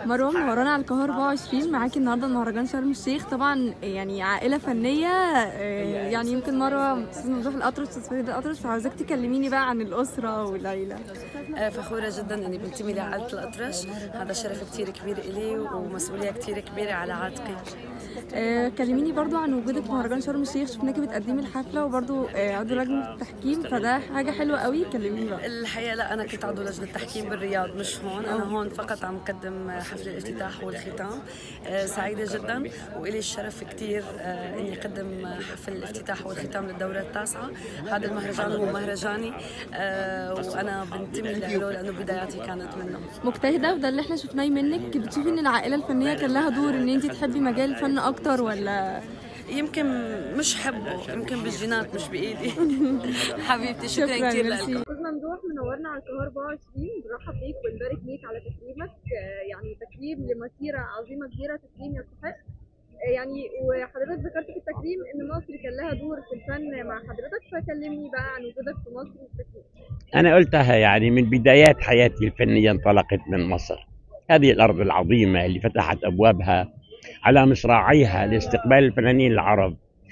مروه منورانا على القاهرة 24 معاكي النهارده مهرجان شرم الشيخ طبعا يعني عائلة فنية آه، يعني يمكن مروه استاذ ممدوح الأطرش استاذ فريد الأطرش فعاوزاك تكلميني بقى عن الأسرة والعيلة آه، فخورة جدا اني بنتمي لعائلة الأطرش هذا شرف كتير كبير إلي ومسؤولية كتير كبيرة على عاتقي آه، كلميني برضو عن وجودك في مهرجان شرم الشيخ شفناكي بتقدمي الحفلة وبرضو آه، عضو لجنة التحكيم فده حاجة حلوة قوي كلميني بقى الحقيقة لا أنا كنت عضو لجنة تحكيم بالرياض مش هون أنا هون فقط عم قدم حفل الافتتاح والختام آه، سعيدة جدا وإلي الشرف كتير آه، إني أقدم حفل الافتتاح والختام للدورة التاسعة هذا المهرجان هو مهرجاني آه، وأنا بنتمي له لأنه بداياتي كانت منه مجتهدة وده اللي احنا شفناه منك بتشوفي ان العائلة الفنية كان لها دور ان انت تحبي مجال الفن اكتر ولا يمكن مش حبه يمكن بالجينات مش بايدي حبيبتي شكرا, شكراً، كثير ميرسي. لكم استاذ ممدوح منورنا على القاهره 24 بنرحب بيك ونبارك ليك على تكريمك آه، يعني تكريم لمسيره عظيمه كبيره تكريم يستحق آه، يعني وحضرتك ذكرت في التكريم ان مصر كان لها دور في الفن مع حضرتك فكلمني بقى عن وجودك في مصر والتكريم أنا قلتها يعني من بدايات حياتي الفنية انطلقت من مصر هذه الأرض العظيمة اللي فتحت أبوابها على مصراعيها لاستقبال الفنانين العرب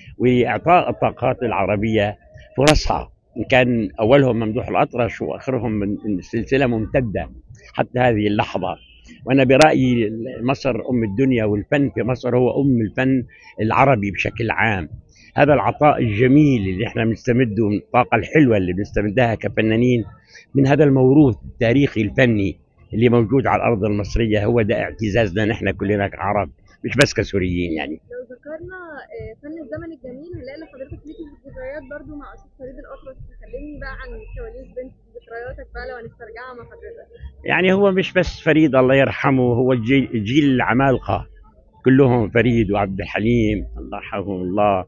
وإعطاء الطاقات العربية فرصها إن كان أولهم ممدوح الأطرش وآخرهم من سلسلة ممتدة حتى هذه اللحظة وأنا برأيي مصر أم الدنيا والفن في مصر هو أم الفن العربي بشكل عام هذا العطاء الجميل اللي احنا بنستمده من الطاقة الحلوة اللي بنستمدها كفنانين من هذا الموروث التاريخي الفني اللي موجود على الأرض المصرية هو ده اعتزازنا نحن كلنا كعرب مش بس كسوريين يعني لو ذكرنا آه، فن الزمن الجميل هنلاقي لحضرتك ليكي ذكريات برضو مع استاذ فريد الاطرش كلمني بقى عن كواليس بنت ذكرياتك بقى لو هنسترجعها مع حضرتك يعني هو مش بس فريد الله يرحمه هو الجيل جيل العمالقة كلهم فريد وعبد الحليم الله يرحمهم الله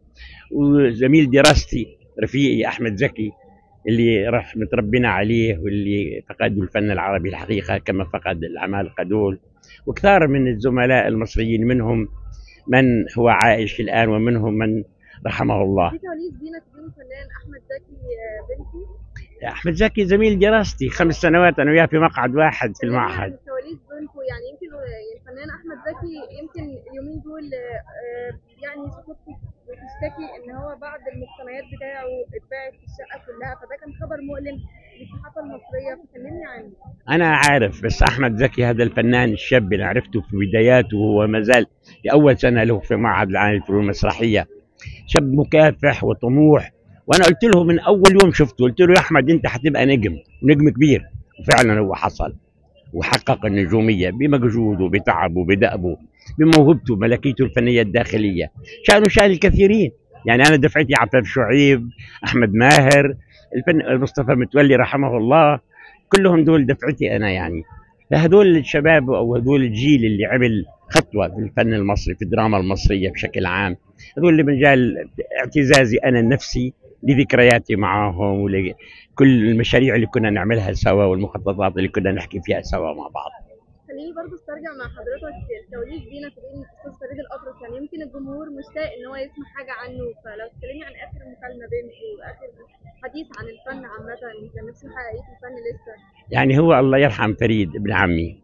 وزميل دراستي رفيقي أحمد زكي اللي راح متربينا عليه واللي فقدوا الفن العربي الحقيقة كما فقد العمالقة دول وكثار من الزملاء المصريين منهم من هو عايش الآن ومنهم من رحمه الله في كواليس بينك وبين الفنان احمد زكي آه، بنتي أحمد زكي زميل دراستي خمس سنوات أنا وياه في مقعد واحد في كلمني عن المعهد كواليس بينكم يعني يمكن آه، الفنان احمد زكي يمكن اليومين دول آه، يعني صحته بتشتكي ان هو بعض المقتنيات بتاعه اتباعت في الشقه كلها فده كان خبر مؤلم للصحافه المصريه فكلمني عنه انا عارف بس احمد زكي هذا الفنان الشاب اللي عرفته في بداياته وهو ما زال في اول سنه له في معهد العالي للفنون المسرحيه شاب مكافح وطموح وانا قلت له من اول يوم شفته قلت له يا احمد انت حتبقى نجم نجم كبير وفعلا هو حصل وحقق النجوميه بمجهوده بتعبه بدأبه بموهبته ملكيته الفنيه الداخليه شانه شان الكثيرين يعني انا دفعتي عفاف شعيب احمد ماهر الفن مصطفى متولي رحمه الله كلهم دول دفعتي انا يعني فهدول الشباب او هدول الجيل اللي عمل خطوه في الفن المصري في الدراما المصريه بشكل عام هذول اللي مجال اعتزازي انا النفسي لذكرياتي معاهم ولكل المشاريع اللي كنا نعملها سوا والمخططات اللي كنا نحكي فيها سوا مع بعض خليني برضو استرجع مع حضرتك الكواليس بينك وبين الاستاذ فريد الاطرش يعني يمكن الجمهور مشتاق ان هو يسمع حاجه عنه فلو تكلمني عن اخر مكالمه بينكم واخر حديث عن الفن عامه كان نفسه يحقق ايه في الفن لسه يعني هو الله يرحم فريد ابن عمي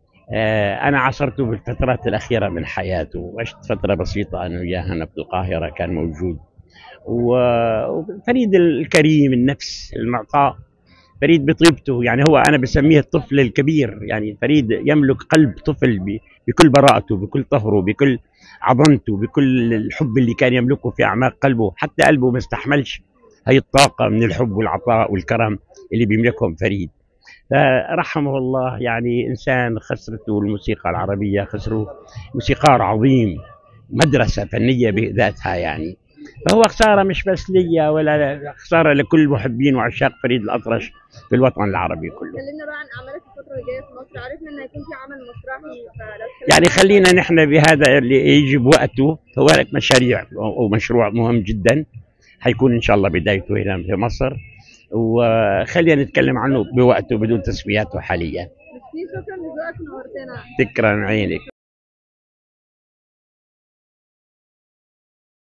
آه، أنا عاصرته بالفترات الأخيرة من حياته وعشت فترة بسيطة أنا وياه هنا في القاهرة كان موجود و- وفريد الكريم النفس المعطاء فريد بطيبته يعني هو أنا بسميه الطفل الكبير يعني فريد يملك قلب طفل ب- بكل براءته بكل طهره بكل عظمته بكل الحب اللي كان يملكه في أعماق قلبه حتى قلبه ما استحملش هي الطاقة من الحب والعطاء والكرم اللي بيملكهم فريد فرحمه الله يعني انسان خسرته الموسيقى العربيه خسره موسيقار عظيم مدرسه فنيه بذاتها يعني فهو خساره مش بس لي ولا خساره لكل محبين وعشاق فريد الاطرش في الوطن العربي كله كلمنا بقى عن اعمالك الفتره اللي جايه في مصر عرفنا ان هيكون في عمل مسرحي فلو تكلمنا يعني عن- خلينا نحن بهذا اللي يجي بوقته هو لك مشاريع ومشروع مهم جدا حيكون ان شاء الله بدايته هنا في مصر وخلينا نتكلم عنه بوقته بدون تسمياته حاليا ميرسي، شكرا لذوقك نورتنا تكرم عينك